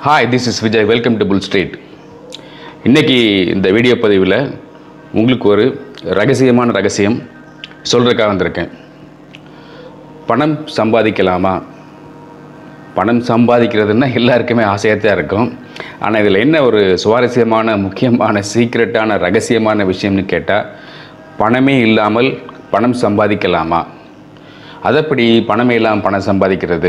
hi this is Vijay welcome to Bull Street இன்னைக்கு இந்த video பதிவில் உங்களுக்கு ஒரு ரகசியமான ரகசியம் சொல்கிறதுக்காக வந்திருக்கேன் பணம் சம்பாதிக்கலாமா பணம் சம்பாதிக்கிறதுன்னா எல்லாருக்குமே ஆசையாக தான் இருக்கும் ஆனால் இதில் என்ன ஒரு சுவாரஸ்யமான முக்கியமான சீக்ரெட்டான ரகசியமான விஷயம்னு கேட்டால் பணமே இல்லாமல் பணம் சம்பாதிக்கலாமா அதப்படி பணமே இல்லாமல் பணம் சம்பாதிக்கிறது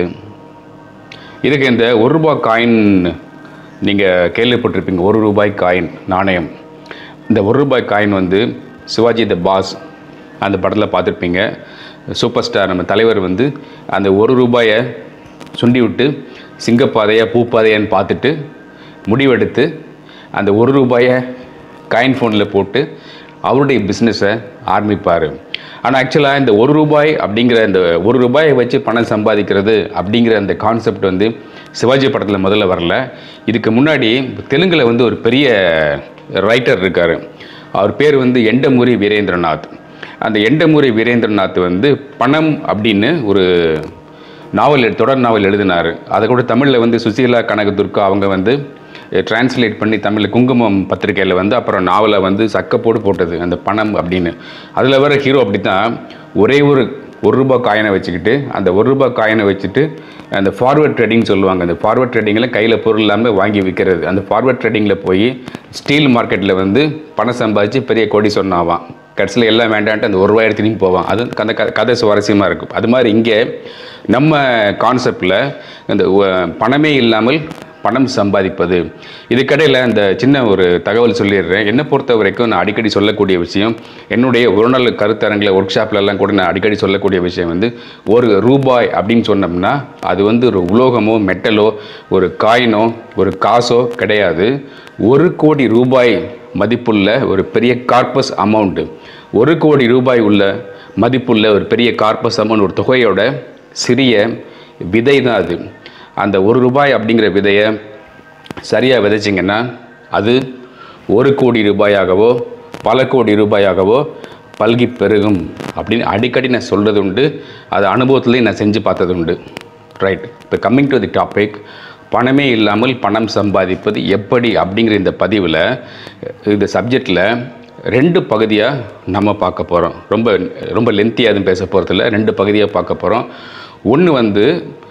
இதுக்கு இந்த ஒரு ரூபாய் காயின் நீங்கள் கேள்விப்பட்டிருப்பீங்க ஒரு ரூபாய் காயின் நாணயம் இந்த ஒரு ரூபாய் காயின் வந்து சிவாஜி த பாஸ் அந்த படத்தில் பார்த்துருப்பீங்க சூப்பர் ஸ்டார் நம்ம தலைவர் வந்து அந்த ஒரு ரூபாயை சுண்டி விட்டு சிங்கப்பாதையா பூப்பாதையான்னு பார்த்துட்டு முடிவெடுத்து அந்த ஒரு ரூபாயை காயின் ஃபோனில் போட்டு அவருடைய பிஸ்னஸை ஆரம்பிப்பார் ஆனால் ஆக்சுவலாக இந்த ஒரு ரூபாய் அப்படிங்கிற இந்த ஒரு ரூபாயை வச்சு பணம் சம்பாதிக்கிறது அப்படிங்கிற அந்த கான்செப்ட் வந்து சிவாஜி படத்தில் முதல்ல வரல இதுக்கு முன்னாடி தெலுங்கில் வந்து ஒரு பெரிய ரைட்டர் இருக்கார் அவர் பேர் வந்து எண்டமுரி வீரேந்திரநாத் அந்த எண்டமுரி வீரேந்திரநாத் வந்து பணம் அப்படின்னு ஒரு நாவல் எழு- தொடர் நாவல் எழுதினார் அதை கூட தமிழில் வந்து சுசீலா கனகதுர்கா அவங்க வந்து டிரான்ஸ்லேட் பண்ணி தமிழில் குங்குமம் பத்திரிக்கையில் வந்து அப்புறம் நாவலை வந்து சக்கப்போடு போட்டது அந்த பணம் அப்படின்னு அதில் வர ஹீரோ அப்படி தான் ஒரே ஒரு ஒரு ரூபாய் காயினை வச்சுக்கிட்டு அந்த ஒரு ரூபாய் காயினை வச்சுட்டு அந்த ஃபார்வர்ட் ட்ரேடிங் சொல்லுவாங்க அந்த ஃபார்வர்ட் ட்ரேடிங்கில் கையில் பொருள் இல்லாமல் வாங்கி விற்கிறது அந்த ஃபார்வர்ட் ட்ரேடிங்கில் போய் ஸ்டீல் மார்க்கெட்டில் வந்து பணம் சம்பாதிச்சு பெரிய கோடி சொன்னாவான் கடைசியில் எல்லாம் வேண்டான்ட்டு அந்த ஒரு ரூபாய் திரும்பி போவான் அது அந்த க- கதை சுவாரஸ்யமாக இருக்கும் அது மாதிரி இங்கே நம்ம கான்செப்டில் இந்த உ- பணமே இல்லாமல் பணம் சம்பாதிப்பது இதுக்கடையில் அந்த சின்ன ஒரு தகவல் சொல்லிடுறேன் என்னை பொறுத்த வரைக்கும் நான் அடிக்கடி சொல்லக்கூடிய விஷயம் என்னுடைய ஒரு நாள் கருத்தரங்கில் ஒர்க் ஷாப்லலாம் கூட நான் அடிக்கடி சொல்லக்கூடிய விஷயம் வந்து ஒரு ரூபாய் அப்படின்னு சொன்னோம்னா அது வந்து ஒரு உலோகமோ மெட்டலோ ஒரு காயினோ ஒரு காசோ கிடையாது ஒரு கோடி ரூபாய் மதிப்புள்ள ஒரு பெரிய கார்பஸ் அமௌண்ட்டு ஒரு கோடி ரூபாய் உள்ள மதிப்புள்ள ஒரு பெரிய கார்பஸ் அமௌண்ட் ஒரு தொகையோட சிறிய விதை தான் அது அந்த ஒரு ரூபாய் அப்படிங்கிற விதையை சரியாக விதைச்சிங்கன்னா அது ஒரு கோடி ரூபாயாகவோ பல கோடி ரூபாயாகவோ பல்கி பெருகும் அப்படின்னு அடிக்கடி நான் சொல்கிறது உண்டு அது அனுபவத்துலேயும் நான் செஞ்சு பார்த்தது உண்டு ரைட் இப்போ கம்மிங் டு தி டாபிக் பணமே இல்லாமல் பணம் சம்பாதிப்பது எப்படி அப்படிங்கிற இந்த பதிவில் இந்த சப்ஜெக்டில் ரெண்டு பகுதியாக நம்ம பார்க்க போகிறோம் ரொம்ப ரொம்ப லென்த்தியாக எதுவும் பேச போகிறதில்ல ரெண்டு பகுதியாக பார்க்க போகிறோம் ஒன்று வந்து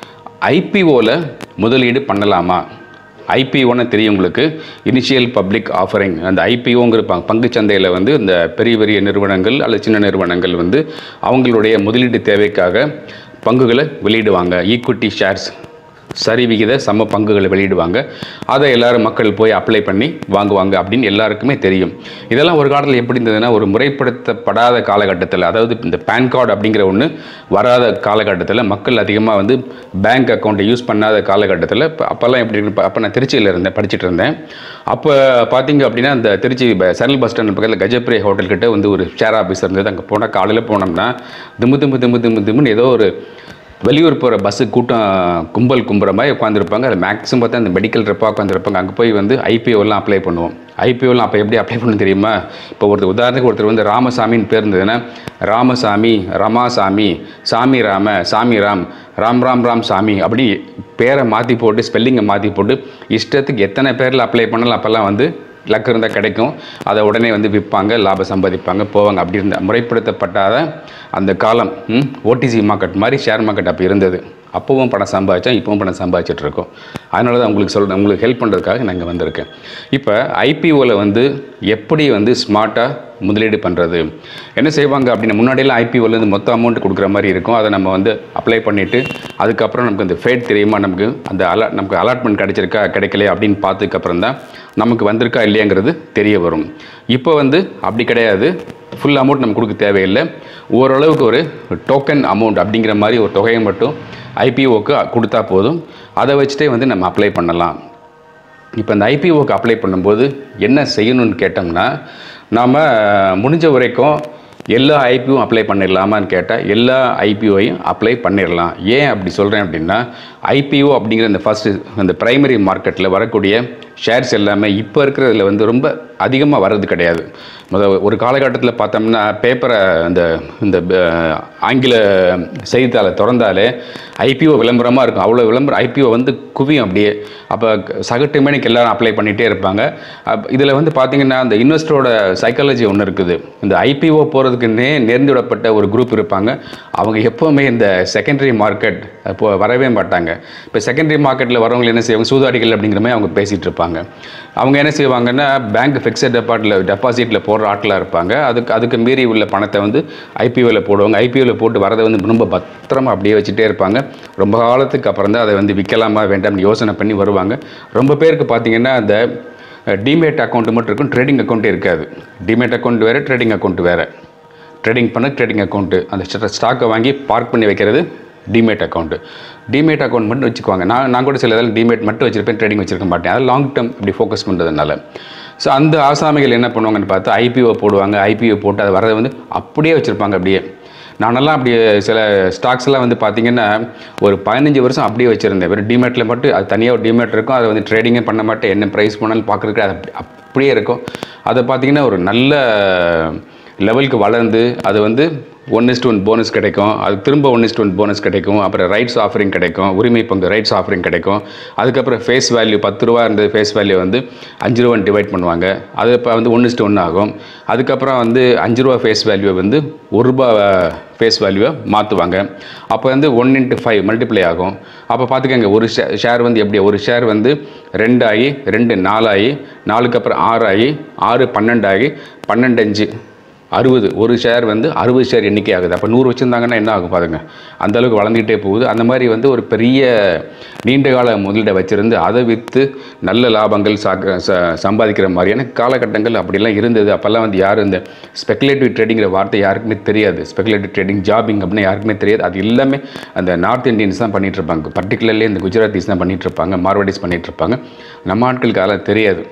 ஐபிஓவில் முதலீடு பண்ணலாமா ஐபிஓன்னு தெரியும் உங்களுக்கு இனிஷியல் பப்ளிக் ஆஃபரிங் அந்த ஐபிஓங்கிற ப பங்குச்சந்தையில் வந்து இந்த பெரிய பெரிய நிறுவனங்கள் அல்லது சின்ன நிறுவனங்கள் வந்து அவங்களுடைய முதலீட்டு தேவைக்காக பங்குகளை வெளியிடுவாங்க ஈக்விட்டி ஷேர்ஸ் சரி விகித சம பங்குகளை வெளியிடுவாங்க அதை எல்லாரும் மக்கள் போய் அப்ளை பண்ணி வாங்குவாங்க அப்படின்னு எல்லாருக்குமே தெரியும் இதெல்லாம் ஒரு காலத்தில் எப்படி இருந்ததுன்னா ஒரு முறைப்படுத்தப்படாத காலகட்டத்தில் அதாவது இந்த பேன் கார்டு அப்படிங்கிற ஒன்று வராத காலகட்டத்தில் மக்கள் அதிகமாக வந்து பேங்க் அக்கௌண்ட்டை யூஸ் பண்ணாத காலகட்டத்தில் இப்போ அப்போல்லாம் எப்படி இருக்கு அப்போ நான் திருச்சியில் இருந்தேன் படிச்சுட்டு இருந்தேன் அப்போ பார்த்தீங்க அப்படின்னா அந்த திருச்சி ப- சரல் பஸ் ஸ்டாண்ட் பக்கத்தில் கஜப்ரே ஹோட்டல் கிட்ட வந்து ஒரு ஷேர் ஆஃபீஸ் இருந்தது அங்கே போனால் காலையில் போனோம்னா திமு திமு திமு திமு திமுன்னு ஏதோ ஒரு வெளியூர் போகிற பஸ்ஸு கூட்டம் கும்பல் கும்புற மாதிரி உட்காந்துருப்பாங்க அது மேக்ஸிமம் பார்த்தா அந்த மெடிக்கல் ரெப்பாக உட்காந்துருப்பாங்க அங்கே போய் வந்து ஐபிஓலாம் அப்ளை பண்ணுவோம் ஐபிஓலாம் அப்போ எப்படி அப்ளை பண்ண தெரியுமா இப்போ ஒருத்தர் உதாரணத்துக்கு ஒருத்தர் வந்து ராமசாமின்னு பேர் இருந்ததுன்னா ராமசாமி ரமாசாமி சாமி ராம சாமி ராம் ராம் ராம் ராம் சாமி அப்படி பேரை மாற்றி போட்டு ஸ்பெல்லிங்கை மாற்றி போட்டு இஷ்டத்துக்கு எத்தனை பேரில் அப்ளை பண்ணலாம் அப்போல்லாம் வந்து லக் இருந்தால் கிடைக்கும் அதை உடனே வந்து விற்பாங்க லாபம் சம்பாதிப்பாங்க போவாங்க அப்படி இருந்த முறைப்படுத்தப்பட்டாத அந்த காலம் ஓடிசி மார்க்கெட் மாதிரி ஷேர் மார்க்கெட் அப்போ இருந்தது அப்போவும் பணம் சம்பாதிச்சோம் இப்போவும் பணம் சம்பாதிச்சிட்டு இருக்கோம் அதனால தான் உங்களுக்கு சொல்கிறேன் உங்களுக்கு ஹெல்ப் பண்ணுறதுக்காக நான் இங்கே வந்திருக்கேன் இப்போ ஐபிஓவில் வந்து எப்படி வந்து ஸ்மார்ட்டாக முதலீடு பண்ணுறது என்ன செய்வாங்க அப்படின்னு முன்னாடியெல்லாம் ஐபிஓவில் இருந்து மொத்த அமௌண்ட் கொடுக்குற மாதிரி இருக்கும் அதை நம்ம வந்து அப்ளை பண்ணிவிட்டு அதுக்கப்புறம் நமக்கு அந்த ஃபேட் தெரியுமா நமக்கு அந்த அலா நமக்கு அலாட்மெண்ட் கிடைச்சிருக்கா கிடைக்கலையா அப்படின்னு பார்த்ததுக்கப்புறம் தான் நமக்கு வந்திருக்கா இல்லையாங்கிறது தெரிய வரும் இப்போ வந்து அப்படி கிடையாது ஃபுல் அமௌண்ட் நம்ம கொடுக்க தேவையில்லை ஓரளவுக்கு ஒரு டோக்கன் அமௌண்ட் அப்படிங்கிற மாதிரி ஒரு தொகையை மட்டும் ஐபிஓக்கு கொடுத்தா போதும் அதை வச்சுட்டே வந்து நம்ம அப்ளை பண்ணலாம் இப்போ இந்த ஐபிஓக்கு அப்ளை பண்ணும்போது என்ன செய்யணும்னு கேட்டோம்னா நாம் முடிஞ்ச வரைக்கும் எல்லா ஐபிஓவும் அப்ளை பண்ணிடலாமான்னு கேட்டால் எல்லா ஐபிஓவையும் அப்ளை பண்ணிடலாம் ஏன் அப்படி சொல்கிறேன் அப்படின்னா ஐபிஓ அப்படிங்கிற இந்த ஃபஸ்ட்டு இந்த பிரைமரி மார்க்கெட்டில் வரக்கூடிய ஷேர்ஸ் எல்லாமே இப்போ இருக்கிறதுல வந்து ரொம்ப அதிகமாக வர்றது கிடையாது முத ஒரு காலகட்டத்தில் பார்த்தோம்னா பேப்பரை அந்த இந்த ஆங்கில செய்தித்தாளை திறந்தாலே ஐபிஓ விளம்பரமாக இருக்கும் அவ்வளோ விளம்பரம் ஐபிஓ வந்து குவியும் அப்படியே அப்போ சகட்டு மேனிக்கு எல்லாரும் அப்ளை பண்ணிகிட்டே இருப்பாங்க இதில் வந்து பார்த்தீங்கன்னா அந்த இன்வெஸ்டரோட சைக்காலஜி ஒன்று இருக்குது இந்த ஐபிஓ போகிறதுக்கு நே நேர்ந்து விடப்பட்ட ஒரு குரூப் இருப்பாங்க அவங்க எப்போவுமே இந்த செகண்டரி மார்க்கெட் இப்போ வரவே மாட்டாங்க இப்போ செகண்டரி மார்க்கெட்டில் வரவங்க என்ன செய்வாங்க சூதாடிகள் அப்படிங்கிற மாதிரி அவங்க பேசிகிட்டு இருப்பாங்க அவங்க என்ன செய்வாங்கன்னா பேங்க் ஃபிக்ஸட் டெபாட்டில் டெபாசிட்டில் போடுற ஆட்களாக இருப்பாங்க அதுக்கு அதுக்கு மீறி உள்ள பணத்தை வந்து ஐபிஓவில் போடுவாங்க ஐபிஓவில் போட்டு வரதை வந்து ரொம்ப பத்திரமா அப்படியே வச்சுட்டே இருப்பாங்க ரொம்ப காலத்துக்கு அப்புறம் தான் அதை வந்து விற்கலாமா வேண்டாம்னு யோசனை பண்ணி வருவாங்க ரொம்ப பேருக்கு பார்த்தீங்கன்னா அந்த டிமேட் அக்கௌண்ட் மட்டும் இருக்கும் ட்ரேடிங் அக்கௌண்ட்டே இருக்காது டிமேட் அக்கௌண்ட் வேறு ட்ரேடிங் அக்கௌண்ட் வேறு ட்ரேடிங் பண்ண ட்ரேடிங் அக்கௌண்ட்டு அந்த ஸ்டாக்கை வாங்கி பார்க் பண்ணி வைக்கிறது டிமேட் அக்கௌண்ட்டு டிமேட் அக்கௌண்ட் மட்டும் வச்சுக்குவாங்க நான் நான் கூட சில இதில் டிமேட் மட்டும் வச்சிருப்பேன் ட்ரேடிங் வச்சிருக்க மாட்டேன் அதை லாங் டேர்ம் இப்படி ஃபோக்கஸ் பண்ணுறதுனால ஸோ அந்த ஆசாமிகள் என்ன பண்ணுவாங்கன்னு பார்த்தா ஐபிஓ போடுவாங்க ஐபிஓ போட்டு அது வரதை வந்து அப்படியே வச்சுருப்பாங்க அப்படியே நானெல்லாம் அப்படி சில ஸ்டாக்ஸ் எல்லாம் வந்து பார்த்தீங்கன்னா ஒரு பதினஞ்சு வருஷம் அப்படியே வச்சுருந்தேன் வெறும் டிமேட்டில் மட்டும் அது தனியாக ஒரு டிமேட் இருக்கும் அதை வந்து ட்ரேடிங்கே பண்ண மாட்டேன் என்ன ப்ரைஸ் பண்ணாலும் பார்க்குறதுக்கு அது அப்படி- அப்படியே இருக்கும் அதை பார்த்தீங்கன்னா ஒரு நல்ல லெவலுக்கு வளர்ந்து அது வந்து ஒன் இஸ்ட் ஒன் போனஸ் கிடைக்கும் அது திரும்ப ஒன் இஸ்ட் ஒன் போனஸ் கிடைக்கும் அப்புறம் ரைட்ஸ் ஆஃபரிங் கிடைக்கும் உரிமை பங்கு ரைட்ஸ் ஆஃபரிங் கிடைக்கும் அதுக்கப்புறம் ஃபேஸ் வேல்யூ பத்து ரூபா இருந்தது ஃபேஸ் வேல்யூ வந்து அஞ்சு ரூபான்னு டிவைட் பண்ணுவாங்க அது இப்போ வந்து ஒன் இஸ்ட் ஒன்று ஆகும் அதுக்கப்புறம் வந்து அஞ்சு ரூபா ஃபேஸ் வேல்யூவை வந்து ஒரு ரூபா ஃபேஸ் வேல்யூவை மாற்றுவாங்க அப்போ வந்து ஒன் இன்ட்டு ஃபைவ் மல்டிப்ளை ஆகும் அப்போ பார்த்துக்கங்க ஒரு ஷே ஷேர் வந்து எப்படி ஒரு ஷேர் வந்து ரெண்டு ஆகி ரெண்டு நாலாகி நாலுக்கு அப்புறம் ஆறு ஆகி ஆறு பன்னெண்டு ஆகி பன்னெண்டு அஞ்சு அறுபது ஒரு ஷேர் வந்து அறுபது ஷேர் எண்ணிக்கை ஆகுது அப்போ நூறு வச்சுருந்தாங்கன்னா என்ன ஆகும் பாருங்க அந்த அளவுக்கு வளர்ந்துக்கிட்டே போகுது அந்த மாதிரி வந்து ஒரு பெரிய நீண்ட கால முதலீடை வச்சிருந்து அதை விற்று நல்ல லாபங்கள் சாக்க ச சம்பாதிக்கிற மாதிரியான காலகட்டங்கள் அப்படிலாம் இருந்தது அப்போல்லாம் வந்து யாரும் இந்த ஸ்பெகுலேட்டிவ் ட்ரேடிங்கிற வார்த்தை யாருக்குமே தெரியாது ஸ்பெகுலேட்டிவ் ட்ரேடிங் ஜாபிங் அப்படின்னு யாருக்குமே தெரியாது அது எல்லாமே அந்த நார்த் இந்தியன்ஸ் தான் பண்ணிட்டு இருப்பாங்க பர்டிகுலர்லி இந்த குஜராத்திஸ் தான் பண்ணிட்டு இருப்பாங்க மார்வாடிஸ் பண்ணிட்டு இருப்பாங்க நம்ம ஆட்களுக்கு அதெல்லாம் தெரியாது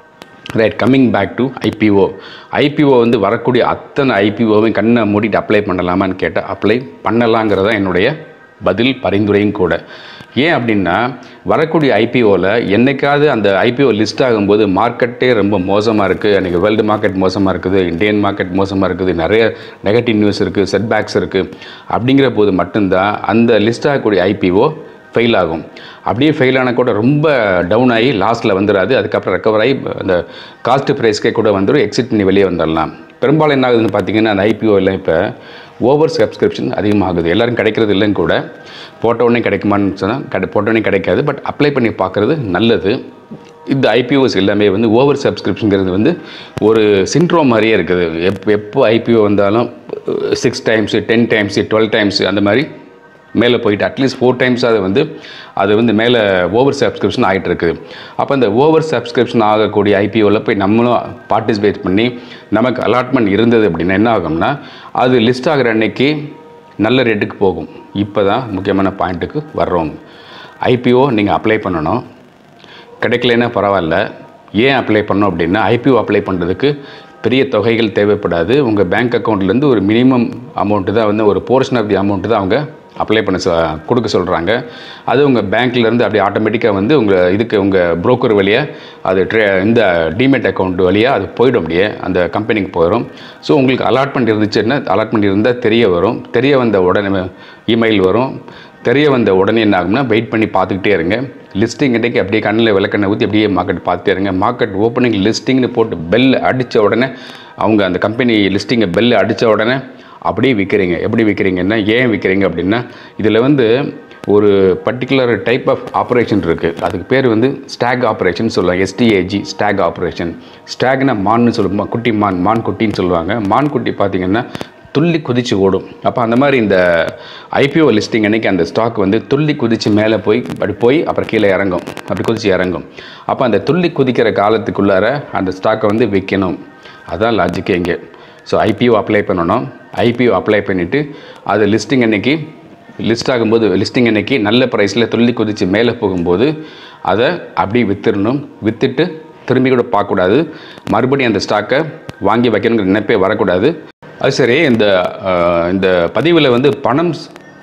right coming back to IPO IPO வந்து வரக்கூடிய அத்தனை ஐபிஓவையும் கண்ணை மூடிட்டு அப்ளை பண்ணலாமான்னு கேட்டால் அப்ளை பண்ணலாங்கிறது தான் என்னுடைய பதில் பரிந்துரையும் கூட ஏன் அப்படின்னா வரக்கூடிய ஐபிஓவில் என்னைக்காவது அந்த ஐபிஓ லிஸ்ட் ஆகும்போது மார்க்கெட்டே ரொம்ப மோசமாக இருக்குது அன்றைக்கி வேர்ல்டு மார்க்கெட் மோசமாக இருக்குது இந்தியன் மார்க்கெட் மோசமாக இருக்குது நிறைய நெகட்டிவ் நியூஸ் இருக்குது செட்பேக்ஸ் இருக்குது அப்படிங்கிற போது மட்டும்தான் அந்த லிஸ்ட் ஆகக்கூடிய ஐபிஓ ஃபெயில் ஆகும் அப்படியே ஃபெயில் ஆனால் கூட ரொம்ப டவுன் ஆகி லாஸ்ட்டில் வந்துடாது அதுக்கப்புறம் ரெக்கவர் ஆகி அந்த காஸ்ட் ப்ரைஸ்க்கே கூட வந்துடும் எக்ஸிட் பண்ணி வெளியே வந்துடலாம் பெரும்பாலும் என்ன ஆகுதுன்னு பார்த்தீங்கன்னா அந்த ஐபிஓ எல்லாம் இப்போ ஓவர் சப்ஸ்கிரிப்ஷன் அதிகமாகுது எல்லாரும் கிடைக்கிறது இல்லைன்னு கூட போட்ட உடனே கிடைக்குமான்னு சொன்னால் கடை போட்ட உடனே கிடைக்காது பட் அப்ளை பண்ணி பார்க்குறது நல்லது இந்த ஐபிஓஸ் எல்லாமே வந்து ஓவர் சப்ஸ்கிரிப்ஷனுங்கிறது வந்து ஒரு சின்ட்ரோம் மாதிரியே இருக்குது எப் எப்போ ஐபிஓ வந்தாலும் six times ten times twelve times அந்த மாதிரி மேலே போயிட்டு அட்லீஸ்ட் ஃபோர் டைம்ஸ் அது வந்து அது வந்து மேலே ஓவர் சப்ஸ்கிரிப்ஷன் ஆகிட்டு இருக்குது அப்போ இந்த ஓவர் சப்ஸ்கிரிப்ஷன் ஆகக்கூடிய ஐபிஓவில் போய் நம்மளும் பார்ட்டிசிபேட் பண்ணி நமக்கு அலாட்மெண்ட் இருந்தது அப்படின்னா என்ன ஆகும்னா அது லிஸ்ட் ஆகிற அன்னைக்கு நல்ல ரேட்டுக்கு போகும் இப்போ தான் முக்கியமான பாயிண்ட்டுக்கு வர்றோம் ஐபிஓ நீங்கள் அப்ளை பண்ணணும் கிடைக்கலன்னா பரவாயில்ல ஏன் அப்ளை பண்ணோம் அப்படின்னா ஐபிஓ அப்ளை பண்ணுறதுக்கு பெரிய தொகைகள் தேவைப்படாது உங்கள் பேங்க் அக்கௌண்ட்லேருந்து ஒரு மினிமம் அமௌண்ட்டு தான் வந்து ஒரு போர்ஷன் ஆஃப் தி அமௌண்ட்டு தான் அவங்க அப்ளை பண்ண சொ கொடுக்க சொல்கிறாங்க அது உங்கள் பேங்க்லேருந்து அப்படியே ஆட்டோமேட்டிக்காக வந்து உங்கள் இதுக்கு உங்கள் broker வழியாக அது ட்ரே இந்த டிமெட் அக்கௌண்ட் வழியாக அது போயிடும் அப்படியே அந்த கம்பெனிக்கு போயிடும் ஸோ உங்களுக்கு அலாட்மெண்ட் இருந்துச்சுன்னா அலாட்மெண்ட் இருந்தால் தெரிய வரும் தெரிய வந்த உடனே இமெயில் வரும் தெரிய வந்த உடனே என்ன ஆகும்னா வெயிட் பண்ணி பார்த்துக்கிட்டே இருங்க லிஸ்டிங் இன்றைக்கி அப்படியே கண்ணில் விளக்கெண்ணெய் ஊற்றி அப்படியே மார்க்கெட் பார்த்துட்டே இருங்க மார்க்கெட் ஓப்பனிங் லிஸ்டிங்னு போட்டு பெல் அடித்த உடனே அவங்க அந்த கம்பெனி லிஸ்டிங்கை பெல் அடித்த உடனே அப்படியே விற்கிறீங்க எப்படி விற்கிறீங்கன்னா ஏன் விற்கிறீங்க அப்படின்னா இதில் வந்து ஒரு பர்டிகுலர் டைப் ஆஃப் ஆப்ரேஷன் இருக்குது அதுக்கு பேர் வந்து ஸ்டாக் ஆப்ரேஷன் சொல்லுவாங்க எஸ்டிஏஜி ஸ்டாக் ஆப்ரேஷன் ஸ்டாக்னா மான்னு சொல்லுவோம் குட்டி மான் மான் குட்டின்னு சொல்லுவாங்க மான் குட்டி பார்த்தீங்கன்னா துள்ளி குதிச்சு ஓடும் அப்போ அந்த மாதிரி இந்த ஐபிஓ லிஸ்டிங் அன்னைக்கு அந்த ஸ்டாக் வந்து துள்ளி குதிச்சு மேலே போய் அப்படி போய் அப்புறம் கீழே இறங்கும் அப்படி குதிச்சு இறங்கும் அப்போ அந்த துள்ளி குதிக்கிற காலத்துக்குள்ளார அந்த ஸ்டாக்கை வந்து விற்கணும் அதான் லாஜிக்கே இங்கே ஸோ ஐபிஓ அப்ளை பண்ணணும் ஐபிஓ அப்ளை பண்ணிவிட்டு அது லிஸ்டிங் அன்னைக்கு லிஸ்ட் ஆகும்போது லிஸ்டிங் அன்னைக்கு நல்ல ப்ரைஸில் துள்ளி குதிச்சு மேலே போகும்போது அதை அப்படியே வித்துடணும் விற்றுட்டு திரும்பி கூட பார்க்கக்கூடாது மறுபடியும் அந்த ஸ்டாக்கை வாங்கி வைக்கணுங்கிற நினைப்பே வரக்கூடாது அது சரி இந்த அஹ், இந்த பதிவில் வந்து பணம் ஸ்-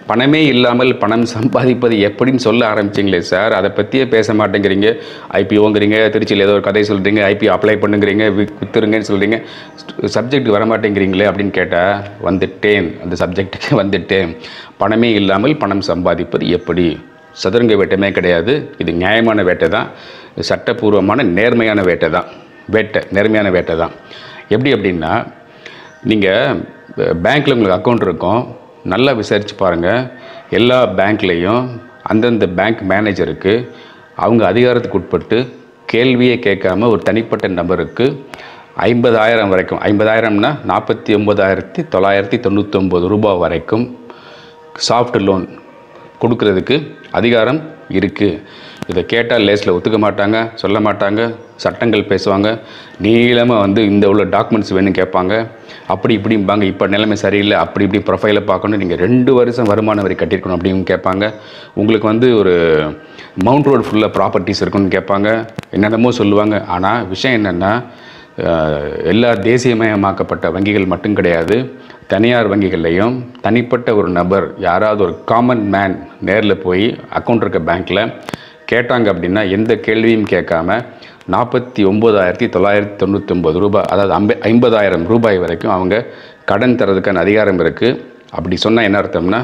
பணமே இல்லாமல் பணம் சம்பாதிப்பது எப்படின்னு சொல்ல ஆரம்பிச்சிங்களே சார் அதை பற்றியே பேச மாட்டேங்கிறீங்க ஐபிஓங்கிறீங்க திருச்சியில் ஏதோ ஒரு கதை சொல்கிறீங்க ஐபிஓ அப்ளை பண்ணுங்கிறீங்க வித் வித்துருங்கன்னு சொல்கிறீங்க சப்ஜெக்ட் வர மாட்டேங்கிறீங்களே அப்படின்னு கேட்டால் வந்துட்டேன் அந்த சப்ஜெக்ட்டுக்கு வந்துட்டேன் பணமே இல்லாமல் பணம் சம்பாதிப்பது எப்படி சதுரங்க வேட்டமே கிடையாது இது நியாயமான வேட்டை தான் சட்டப்பூர்வமான நேர்மையான வேட்டை தான் வேட்டை நேர்மையான வேட்டை தான் எப்படி அப்படின்னா நீங்கள் பேங்க்கில் உங்களுக்கு அக்கௌண்ட் இருக்கும் நல்லா விசாரித்து பாருங்கள் எல்லா பேங்க்லேயும் அந்தந்த பேங்க் மேனேஜருக்கு அவங்க அதிகாரத்துக்கு உட்பட்டு கேள்வியே கேட்காம ஒரு தனிப்பட்ட நபருக்கு ஐம்பதாயிரம் வரைக்கும் ஐம்பதாயிரம்னா நாற்பத்தி ஒம்பதாயிரத்தி தொள்ளாயிரத்தி தொண்ணூத்தொம்பது ரூபாய் வரைக்கும் சாஃப்ட் லோன் கொடுக்கறதுக்கு அதிகாரம் இருக்குது இதை கேட்டால் லேஸில் ஒத்துக்க மாட்டாங்க சொல்ல மாட்டாங்க சட்டங்கள் பேசுவாங்க நீளமாக வந்து இந்த உள்ள டாக்குமெண்ட்ஸ் வேணும் கேட்பாங்க அப்படி இப்படிம்பாங்க இப்போ நிலைமை சரியில்லை அப்படி இப்படி ப்ரொஃபைலை பார்க்கணும் நீங்கள் ரெண்டு வருஷம் வருமான வரி கட்டியிருக்கணும் அப்படின்னு கேட்பாங்க உங்களுக்கு வந்து ஒரு மவுண்ட் ரோடு ஃபுல்லாக ப்ராப்பர்ட்டிஸ் இருக்குன்னு கேட்பாங்க என்னென்னமோ சொல்லுவாங்க ஆனால் விஷயம் என்னென்னா அஹ், எல்லா தேசியமயமாக்கப்பட்ட வங்கிகள் மட்டும் கிடையாது தனியார் வங்கிகள்லையும் தனிப்பட்ட ஒரு நபர் யாராவது ஒரு காமன் மேன் நேரில் போய் அக்கௌண்ட் இருக்க பேங்க்கில் கேட்டாங்க அப்படின்னா எந்த கேள்வியும் கேட்காம நாற்பத்தி ஒம்பதாயிரத்தி தொள்ளாயிரத்தி தொண்ணூத்தொம்பது ரூபாய் அதாவது ஐம்ப ஐம்பதாயிரம் ரூபாய் வரைக்கும் அவங்க கடன் தரதுக்கான அதிகாரம் இருக்குது அப்படி சொன்னால் என்ன அர்த்தம்னா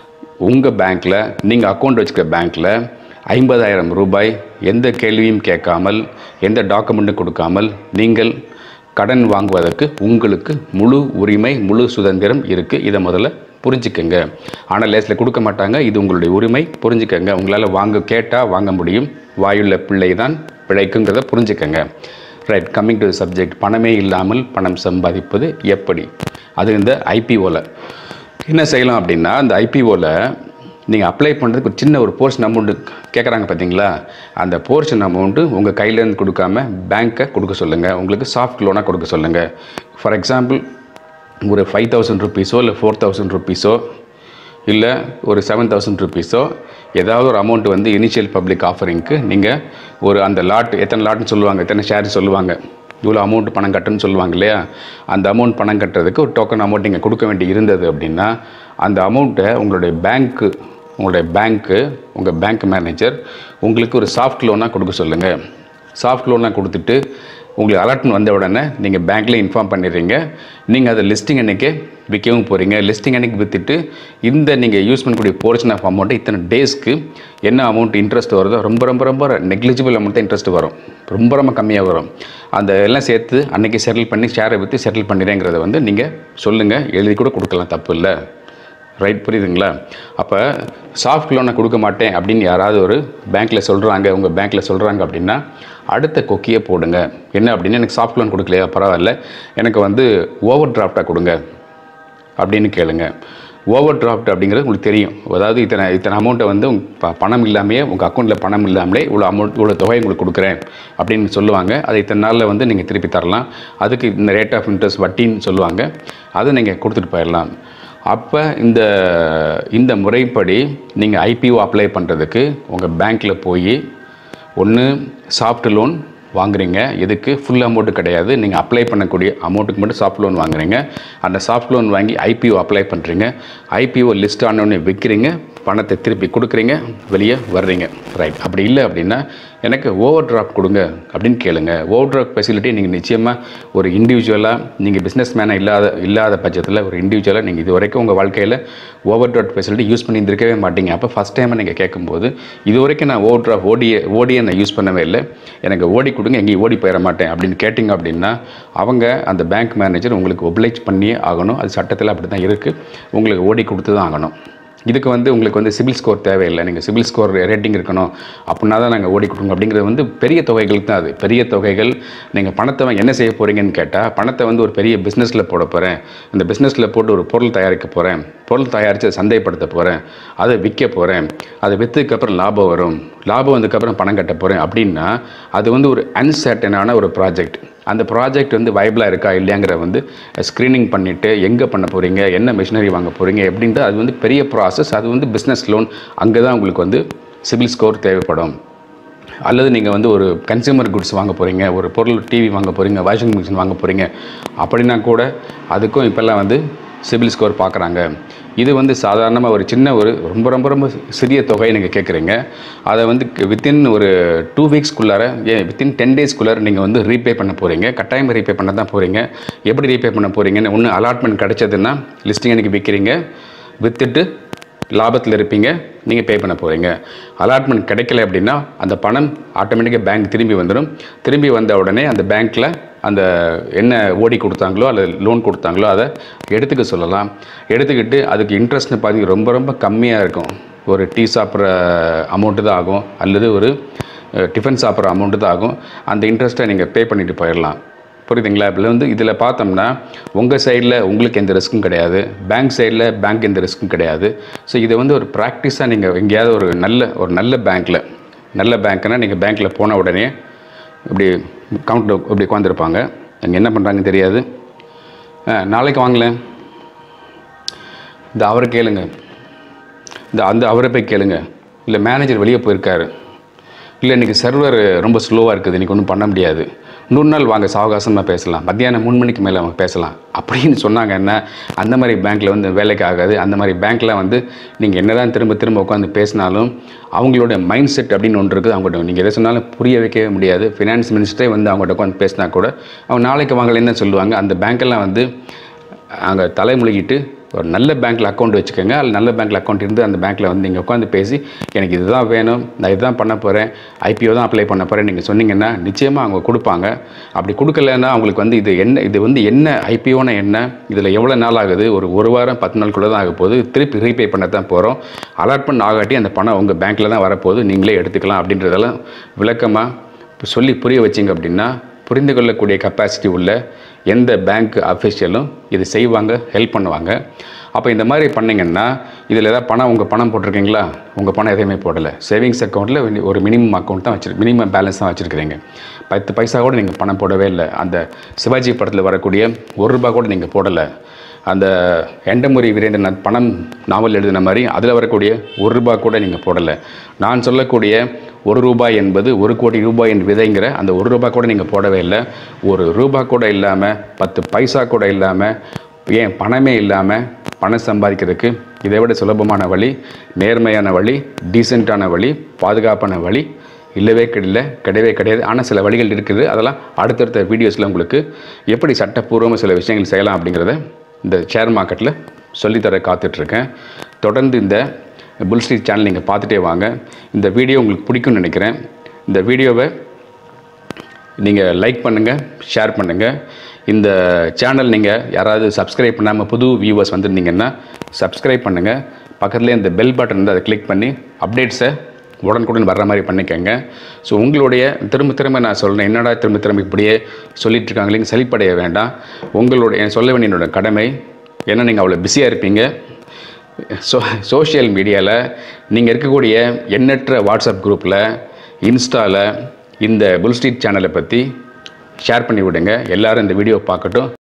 உங்கள் பேங்க்கில் நீங்கள் அக்கௌண்ட் வச்சுக்கிற பேங்க்கில் ஐம்பதாயிரம் ரூபாய் எந்த கேள்வியும் கேட்காமல் எந்த டாக்குமெண்ட்டும் கொடுக்காமல் நீங்கள் கடன் வாங்குவதற்கு உங்களுக்கு முழு உரிமை முழு சுதந்திரம் இருக்குது இதை முதல்ல புரிஞ்சுக்கங்க ஆனால் லேஸில் கொடுக்க மாட்டாங்க இது உங்களுடைய உரிமை புரிஞ்சுக்கங்க உங்களால் வாங்க கேட்டால் வாங்க முடியும் வாயுள்ள பிள்ளை தான் பிழைக்குங்கிறத புரிஞ்சுக்கங்க ரைட் கம்மிங் டு சப்ஜெக்ட் பணமே இல்லாமல் பணம் சம்பாதிப்பது எப்படி அது இந்த ஐபிஓவில் என்ன செய்யலாம் அப்படின்னா அந்த ஐபிஓவில் நீங்கள் அப்ளை பண்ணுறதுக்கு ஒரு சின்ன ஒரு போர்ஷன் அமௌண்ட்டு கேட்குறாங்க பார்த்தீங்களா அந்த போர்ஷன் அமௌண்ட்டு உங்கள் கையிலேருந்து கொடுக்காம பேங்க்கை கொடுக்க சொல்லுங்கள் உங்களுக்கு சாஃப்ட் லோனாக கொடுக்க சொல்லுங்கள் ஃபார் எக்ஸாம்பிள் ஒரு ஃபைவ் தௌசண்ட் ருபீஸோ இல்லை ஃபோர் தௌசண்ட் ருபீஸோ இல்லை ஒரு செவன் தௌசண்ட் ருபீஸோ ஏதாவது ஒரு அமௌண்ட் வந்து இனிஷியல் பப்ளிக் ஆஃபரிங்க்கு நீங்கள் ஒரு அந்த லாட் எத்தனை லாட்னு சொல்லுவாங்க எத்தனை ஷேர் சொல்லுவாங்க இவ்வளோ அமௌண்ட் பணம் கட்டுன்னு சொல்லுவாங்க இல்லையா அந்த அமௌண்ட் பணம் கட்டுறதுக்கு ஒரு டோக்கன் அமௌண்ட் நீங்கள் கொடுக்க வேண்டி இருந்தது அப்படின்னா அந்த அமௌண்ட்டை உங்களுடைய பேங்க்கு உங்களுடைய பேங்க்கு உங்கள் பேங்க் மேனேஜர் உங்களுக்கு ஒரு சாஃப்ட் லோனாக கொடுக்க சொல்லுங்கள் சாஃப்ட் லோனாக கொடுத்துட்டு உங்களுக்கு அலர்ட்னு வந்த உடனே நீங்கள் பேங்க்கில் இன்ஃபார்ம் பண்ணிடுறீங்க நீங்கள் அதை லிஸ்டிங் அன்னைக்கே விற்கவும் போகிறீங்க லிஸ்டிங் அன்னைக்கு விற்றுட்டு இந்த நீங்கள் யூஸ் பண்ணக்கூடிய போர்ஷன் ஆஃப் அமௌண்ட்டு இத்தனை டேஸ்க்கு என்ன அமௌண்ட் இன்ட்ரெஸ்ட் வருதோ ரொம்ப ரொம்ப ரொம்ப நெக்லிஜிபிள் அமௌண்ட் தான் இன்ட்ரெஸ்ட் வரும் ரொம்ப ரொம்ப கம்மியாக வரும் அந்த எல்லாம் சேர்த்து அன்னைக்கு செட்டில் பண்ணி ஷேரை விற்று செட்டில் பண்ணிடுறேங்கிறத வந்து நீங்கள் சொல்லுங்கள் எழுதி கூட கொடுக்கலாம் தப்பு இல்லை ரைட் புரியுதுங்களா அப்போ சாஃப்ட் லோனை கொடுக்க மாட்டேன் அப்படின்னு யாராவது ஒரு பேங்க்கில் சொல்கிறாங்க உங்கள் பேங்க்கில் சொல்கிறாங்க அப்படின்னா அடுத்த கொக்கியை போடுங்க என்ன அப்படின்னா எனக்கு சாஃப்ட் லோன் கொடுக்கலையா பரவாயில்ல எனக்கு வந்து ஓவர் டிராஃப்டாக கொடுங்க அப்படின்னு கேளுங்க ஓவர் டிராஃப்ட் அப்படிங்கிறது உங்களுக்கு தெரியும் அதாவது இத்தனை இத்தனை அமௌண்ட்டை வந்து உங்க ப- பணம் இல்லாமையே உங்கள் அக்கௌண்ட்டில் பணம் இல்லாமலே இவ்வளோ அமௌண்ட் இவ்வளோ தொகை உங்களுக்கு கொடுக்குறேன் அப்படின்னு சொல்லுவாங்க அதை இத்தனை நாளில் வந்து நீங்கள் திருப்பி தரலாம் அதுக்கு இந்த ரேட் ஆஃப் இன்ட்ரெஸ்ட் வட்டின்னு சொல்லுவாங்க அதை நீங்கள் கொடுத்துட்டு போயிடலாம் அப்போ இந்த இந்த முறைப்படி நீங்கள் ஐபிஓ அப்ளை பண்ணுறதுக்கு உங்கள் பேங்க்கில் போய் ஒன்று சாஃப்ட் லோன் வாங்குறீங்க எதுக்கு ஃபுல் அமௌண்ட்டு கிடையாது நீங்கள் அப்ளை பண்ணக்கூடிய அமௌண்ட்டுக்கு மட்டும் சாஃப்ட் லோன் வாங்குறீங்க அந்த சாஃப்ட் லோன் வாங்கி ஐபிஓ அப்ளை பண்ணுறீங்க ஐபிஓ லிஸ்ட் ஆனோடனே விற்கிறீங்க பணத்தை திருப்பி கொடுக்குறீங்க வெளியே வர்றீங்க ரைட் அப்படி இல்லை அப்படின்னா எனக்கு ஓவர் டிராஃப்ட் கொடுங்க அப்படின்னு கேளுங்க ஓவர் டிராஃப்ட் ஃபெசிலிட்டி நீங்கள் நிச்சயமாக ஒரு இண்டிவிஜுவலாக நீங்கள் பிஸ்னஸ் மேனாக இல்லாத இல்லாத பட்சத்தில் ஒரு இண்டிவிஜுவலாக நீங்கள் இது வரைக்கும் உங்கள் வாழ்க்கையில் ஓவர் டிராஃப்ட் ஃபெசிலிட்டி யூஸ் பண்ணியிருந்திருக்கவே மாட்டீங்க அப்போ ஃபஸ்ட் டைம் நீங்கள் கேட்கும்போது இது வரைக்கும் நான் ஓவர் டிராஃப்ட் ஓடியை ஓடியை நான் யூஸ் பண்ணவே இல்லை எனக்கு ஓடி கொடுங்க எங்கேயும் ஓடி போயிட மாட்டேன் அப்படின்னு கேட்டிங்க அப்படின்னா அவங்க அந்த பேங்க் மேனேஜர் உங்களுக்கு ஒப்ளைச் பண்ணியே ஆகணும் அது சட்டத்தில் அப்படி தான் இருக்குது உங்களுக்கு ஓடி கொடுத்து தான் ஆகணும் இதுக்கு வந்து உங்களுக்கு வந்து சிபில் ஸ்கோர் தேவையில்லை நீங்கள் சிபில் ஸ்கோர் ரேட்டிங் இருக்கணும் அப்படின்னா தான் நாங்கள் ஓடி கொடுக்கணும் அப்படிங்கிறது வந்து பெரிய தொகைகளுக்கு தான் அது பெரிய தொகைகள் நீங்கள் பணத்தை வாங்கி என்ன செய்ய போகிறீங்கன்னு கேட்டால் பணத்தை வந்து ஒரு பெரிய பிஸ்னஸில் போட போகிறேன் இந்த பிஸ்னஸில் போட்டு ஒரு பொருள் தயாரிக்க போகிறேன் பொருள் தயாரித்து அதை சந்தைப்படுத்த போகிறேன் அதை விற்க போகிறேன் அதை விற்றதுக்கப்புறம் லாபம் வரும் லாபம் வந்ததுக்கப்புறம் பணம் கட்ட போகிறேன் அப்படின்னா அது வந்து ஒரு அன்சர்டனான ஒரு ப்ராஜெக்ட் அந்த ப்ராஜெக்ட் வந்து வைபிளாக இருக்கா இல்லையாங்கிற வந்து ஸ்க்ரீனிங் பண்ணிவிட்டு எங்கே பண்ண போகிறீங்க என்ன மிஷினரி வாங்க போகிறீங்க அப்படின்ட்டு அது வந்து பெரிய ப்ராசஸ் அது வந்து பிஸ்னஸ் லோன் அங்கே தான் உங்களுக்கு வந்து சிபில் ஸ்கோர் தேவைப்படும் அல்லது நீங்கள் வந்து ஒரு கன்சியூமர் குட்ஸ் வாங்க போகிறீங்க ஒரு பொருள் டிவி வாங்க போகிறீங்க வாஷிங் மிஷின் வாங்க போகிறீங்க அப்படின்னா கூட அதுக்கும் இப்போல்லாம் வந்து சிபில் ஸ்கோர் பார்க்குறாங்க இது வந்து சாதாரணமாக ஒரு சின்ன ஒரு ரொம்ப ரொம்ப ரொம்ப சிறிய தொகையை நீங்கள் கேட்குறீங்க அதை வந்து வித்தின் ஒரு டூ வீக்ஸ்க்குள்ளார ஏன் வித்தின் டென் டேஸ்க்குள்ளார நீங்கள் வந்து ரீபே பண்ண போகிறீங்க கட்டாயம் ரீபே பண்ண தான் போகிறீங்க எப்படி ரீபே பண்ண போகிறீங்கன்னு ஒன்று அலாட்மெண்ட் கிடைச்சதுன்னா லிஸ்டிங் அன்றைக்கி விற்கிறீங்க விற்றுட்டு லாபத்தில் இருப்பீங்க நீங்கள் பே பண்ண போகிறீங்க அலாட்மெண்ட் கிடைக்கல அப்படின்னா அந்த பணம் ஆட்டோமேட்டிக்காக பேங்க் திரும்பி வந்துடும் திரும்பி வந்த உடனே அந்த பேங்க்கில் அந்த என்ன ஓடி கொடுத்தாங்களோ அல்லது லோன் கொடுத்தாங்களோ அதை எடுத்துக்க சொல்லலாம் எடுத்துக்கிட்டு அதுக்கு இன்ட்ரெஸ்ட்னு பார்த்தீங்கன்னா ரொம்ப ரொம்ப கம்மியாக இருக்கும் ஒரு டீ சாப்பிட்ற அமௌண்ட்டு தான் ஆகும் அல்லது ஒரு டிஃபன் சாப்பிட்ற அமௌண்ட்டு தான் ஆகும் அந்த இன்ட்ரெஸ்ட்டை நீங்கள் பே பண்ணிட்டு போயிடலாம் புரியுதுங்களா இதில் வந்து இதில் பார்த்தோம்னா உங்கள் சைடில் உங்களுக்கு எந்த ரிஸ்க்கும் கிடையாது பேங்க் சைடில் பேங்க் எந்த ரிஸ்க்கும் கிடையாது ஸோ இதை வந்து ஒரு ப்ராக்டிஸாக நீங்கள் எங்கேயாவது ஒரு நல்ல ஒரு நல்ல பேங்க்கில் நல்ல பேங்க்னால் நீங்கள் பேங்க்கில் போன உடனே இப்படி கவுண்டர் இப்படி உட்காந்துருப்பாங்க அங்கே என்ன பண்ணுறாங்கன்னு தெரியாது ஆ, நாளைக்கு வாங்கலேன் இந்த அவரை கேளுங்க இந்த அந்த அவரை போய் கேளுங்க இல்லை மேனேஜர் வெளியே போயிருக்காரு இல்லை இன்றைக்கி சர்வர் ரொம்ப ஸ்லோவாக இருக்குது இன்றைக்கி ஒன்றும் பண்ண முடியாது இன்னொரு நாள் வாங்க சாவகாசமாக பேசலாம் மத்தியானம் மூணு மணிக்கு மேலே அவங்க பேசலாம் அப்படின்னு சொன்னாங்கன்னா அந்த மாதிரி பேங்க்கில் வந்து வேலைக்கு ஆகாது அந்த மாதிரி பேங்க்கில் வந்து நீங்கள் என்ன தான் திரும்ப திரும்ப உட்காந்து பேசினாலும் அவங்களோட மைண்ட் செட் அப்படின்னு ஒன்று இருக்குது அவங்கள்ட்ட நீங்கள் எதை சொன்னாலும் புரிய வைக்கவே முடியாது ஃபினான்ஸ் மினிஸ்டரே வந்து அவங்கள்ட்ட உட்காந்து பேசினா கூட அவங்க நாளைக்கு வாங்கல என்ன சொல்லுவாங்க அந்த பேங்க்கெல்லாம் வந்து அங்கே தலைமுழுகிட்டு ஒரு நல்ல பேங்க்கில் அக்கௌண்ட் வச்சுக்கோங்க அல்ல நல்ல பேங்க்கில் அக்கௌண்ட் இருந்து அந்த பேங்க்கில் வந்து நீங்கள் உட்காந்து பேசி எனக்கு இதுதான் வேணும் நான் இதுதான் பண்ண போகிறேன் ஐபிஓ தான் அப்ளை பண்ண போகிறேன் நீங்கள் சொன்னீங்கன்னா நிச்சயமாக அவங்க கொடுப்பாங்க அப்படி கொடுக்கலன்னா அவங்களுக்கு வந்து இது என்ன இது வந்து என்ன ஐபிஓனா என்ன இதில் எவ்வளோ நாள் ஆகுது ஒரு ஒரு வாரம் பத்து நாளுக்குள்ளே தான் ஆக போகுது திருப்பி ரீபே பண்ண தான் போகிறோம் அலாட்மெண்ட் ஆகாட்டி அந்த பணம் உங்கள் பேங்க்கில் தான் வரப்போகுது நீங்களே எடுத்துக்கலாம் அப்படின்றதெல்லாம் விளக்கமாக சொல்லி புரிய வச்சிங்க அப்படின்னா புரிந்து கொள்ளக்கூடிய கெப்பாசிட்டி உள்ள எந்த பேங்க் அஃபிஷியலும் இது செய்வாங்க ஹெல்ப் பண்ணுவாங்க அப்போ இந்த மாதிரி பண்ணிங்கன்னா இதில் ஏதாவது பணம் உங்கள் பணம் போட்டிருக்கீங்களா உங்கள் பணம் எதையுமே போடலை சேவிங்ஸ் அக்கௌண்ட்டில் ஒரு மினிமம் அக்கௌண்ட் தான் வச்சிரு மினிமம் பேலன்ஸ் தான் வச்சுருக்கிறீங்க பத்து பைசா கூட நீங்கள் பணம் போடவே இல்லை அந்த சிவாஜி படத்தில் வரக்கூடிய ஒரு ரூபா கூட நீங்கள் போடலை அந்த எண்டமுறை வீரேந்திரநாத் பணம் நாவல் எழுதின மாதிரி அதில் வரக்கூடிய ஒரு ரூபாய் கூட நீங்கள் போடலை நான் சொல்லக்கூடிய ஒரு ரூபாய் என்பது ஒரு கோடி ரூபாய் என்று விதைங்கிற அந்த ஒரு ரூபாய் கூட நீங்கள் போடவே இல்லை ஒரு ரூபாய் கூட இல்லாமல் பத்து பைசா கூட இல்லாமல் ஏன் பணமே இல்லாமல் பணம் சம்பாதிக்கிறதுக்கு இதை விட சுலபமான வழி நேர்மையான வழி டீசெண்டான வழி பாதுகாப்பான வழி இல்லவே கிடையல கிடையவே கிடையாது ஆனால் சில வழிகள் இருக்குது அதெல்லாம் அடுத்தடுத்த வீடியோஸில் உங்களுக்கு எப்படி சட்டப்பூர்வமாக சில விஷயங்கள் செய்யலாம் அப்படிங்கிறத இந்த ஷேர் மார்க்கெட்டில் சொல்லித்தர காத்துட்ருக்கேன் தொடர்ந்து இந்த புல் ஸ்ட்ரீட் சேனல் நீங்கள் பார்த்துட்டே வாங்க இந்த வீடியோ உங்களுக்கு பிடிக்கும்னு நினைக்கிறேன் இந்த வீடியோவை நீங்கள் லைக் பண்ணுங்கள் ஷேர் பண்ணுங்கள் இந்த சேனல் நீங்கள் யாராவது சப்ஸ்கிரைப் பண்ணாமல் புது வியூவர்ஸ் வந்திருந்தீங்கன்னா சப்ஸ்கிரைப் பண்ணுங்கள் பக்கத்துலேயே இந்த பெல் பட்டன் வந்து அதை கிளிக் பண்ணி அப்டேட்ஸை உடனுக்குடன் வர்ற மாதிரி பண்ணிக்கோங்க ஸோ உங்களுடைய திரும்ப திரும்ப நான் சொல்கிறேன் என்னடா திரும்ப திரும்ப இப்படியே சொல்லிட்டு இருக்காங்களேங்க சலிப்படைய வேண்டாம் உங்களுடைய சொல்ல வேண்டிய என்னோட கடமை ஏன்னா நீங்கள் அவ்வளோ பிஸியாக இருப்பீங்க சோ சோஷியல் மீடியாவில் நீங்கள் இருக்கக்கூடிய எண்ணற்ற வாட்ஸ்அப் குரூப்பில் இன்ஸ்டாவில் இந்த புல் ஸ்ட்ரீட் சேனலை பற்றி ஷேர் பண்ணி விடுங்க எல்லாரும் இந்த வீடியோ பார்க்கட்டும்